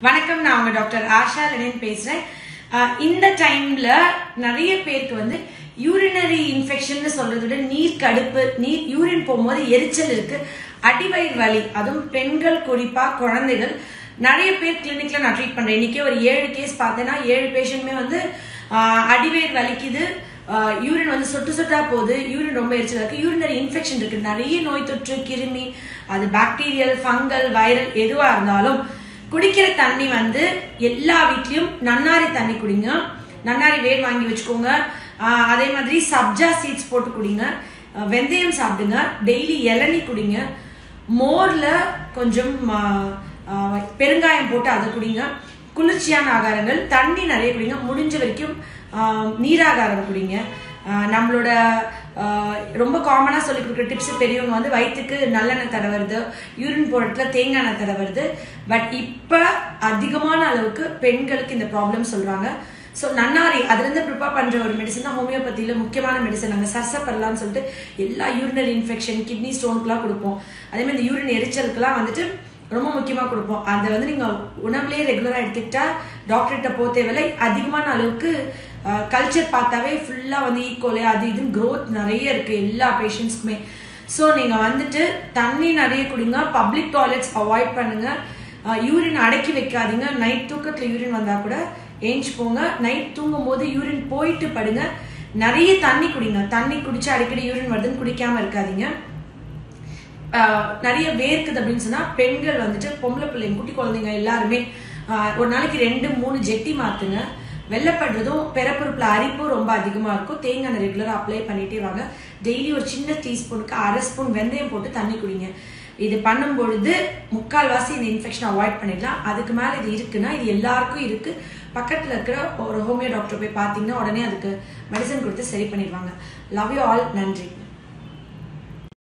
வணக்கம் நான் உங்க டாக்டர் ஆஷா லெனின் பேசுறேன் அஹ் இந்த டைம்ல நிறைய பேருக்கு வந்து யூரினரி இன்ஃபெக்ஷன் சொல்றதை விட நீர் கடுப்பு நீர் யூரின் போகும்போது எரிச்சல் இருக்கு அடிவயிறு வலி அதுவும் பெண்கள் குறிப்பா குழந்தைகள் நிறைய பேர் கிளினிக்ல நான் ட்ரீட் பண்றேன் இன்னைக்கே ஒரு ஏழு கேஸ் பார்த்தேன்னா ஏழு பேஷண்ட்டுமே வந்து அஹ், அடிவயிறு வலிக்குது யூரின் வந்து சொட்டு சொட்டா போகுது யூரின் ரொம்ப எரிச்சலா இருக்கு யூரினரி இன்ஃபெக்ஷன் இருக்கு நிறைய நோய் தொற்று கிருமி அது பாக்டீரியல் ஃபங்கல் வைரல் எதுவா இருந்தாலும் குடிக்கிற தண்ணி வந்து எல்லா வீட்லயும் நன்னாரி தண்ணி குடிங்க நன்னாரி வேர் வாங்கி வச்சுக்கோங்க ஆஹ் அதே மாதிரி சப்ஜா சீட்ஸ் போட்டு குடிங்க ஆஹ் வெந்தயம் சாப்பிடுங்க டெய்லி இளநி குடிங்க மோர்ல கொஞ்சம் ஆஹ் ஆஹ் பெருங்காயம் போட்டு அதை குடிங்க குளிர்ச்சியான ஆகாரங்கள் தண்ணி நிறைய குடிங்க முடிஞ்ச வரைக்கும் ஆஹ் நீராகாரம் குடிங்க ஆஹ் நம்மளோட ஆஹ் ரொம்ப காமனாக சொல்லி கொடுக்குற டிப்ஸ் பெரியவங்க வந்து வயிற்றுக்கு நல்லெண்ணெய் தடவுறது யூரின் போடுறதுல தேங்காய் எண்ணெய் தடவுறது பட் இப்போ அதிகமான அளவுக்கு பெண்களுக்கு இந்த ப்ராப்ளம் சொல்கிறாங்க ஸோ நன்னாரி அதுலேருந்து ப்ரிப்பேர் பண்ணுற ஒரு மெடிசன் தான் ஹோமியோபதியில் முக்கியமான மெடிசன் நாங்கள் சர்சப்பரலான்னு சொல்லிட்டு எல்லா யூரினரி இன்ஃபெக்ஷன் கிட்னி ஸ்டோனுக்குலாம் கொடுப்போம் அதே மாதிரி இந்த யூரின் எரிச்சலுக்குலாம் வந்துட்டு ரொம்ப முக்கியமாக கொடுப்போம் அதை வந்து நீங்கள் உணவுலேயே ரெகுலராக எடுத்துக்கிட்டா டாக்டர்கிட்ட போக தேவையில்லை அதிகமான அளவுக்கு கல்ச்சர் பார்த்தாவே ஃபுல்லாக வந்து ஈக்குவலே அது இதுன்னு growth நிறைய இருக்குது எல்லா பேஷண்ட்ஸ்க்குமே ஸோ நீங்கள் வந்துட்டு தண்ணி நிறைய குடிங்க பப்ளிக் டாய்லெட்ஸ் அவாய்ட் பண்ணுங்க யூரின் அடக்கி வைக்காதீங்க நைட் தூக்கத்தில் யூரின் வந்தால் கூட ஏஞ்சி போங்க நைட் தூங்கும் போது யூரின் போயிட்டு படுங்க நிறைய தண்ணி குடிங்க தண்ணி குடிச்சு அடிக்கடி யூரின் வருதுன்னு குடிக்காம இருக்காதீங்க ஆஹ் நிறைய வேர்க்குது அப்படின்னு சொன்னா பெண்கள் வந்துட்டு பொம்பளை பிள்ளைங்க குட்டி குழந்தைங்க எல்லாருமே ஆஹ் ஒரு நாளைக்கு ரெண்டு மூணு ஜெட்டி மாத்துங்க வெள்ளப்படுறதும் பிறப்புறுப்புல அரிப்பும் ரொம்ப அதிகமா இருக்கும் தேங்காய் எண்ணெய் ரெகுலரா அப்ளை பண்ணிட்டே வாங்க டெய்லி ஒரு சின்ன டீஸ்பூனுக்கு அரை ஸ்பூன் வெந்தயம் போட்டு தண்ணி குடிங்க இது பண்ணும் பொழுது முக்கால்வாசி இந்த இன்ஃபெக்ஷன் அவாய்ட் பண்ணிடலாம் அதுக்கு மேல இது இருக்குன்னா இது எல்லாருக்கும் இருக்கு பக்கத்துல இருக்கிற ஒரு ஹோமியோ டாக்டர் போய் பார்த்தீங்கன்னா உடனே அதுக்கு மெடிசன் கொடுத்து சரி பண்ணிடுவாங்க லவ் யூ ஆல் நன்றி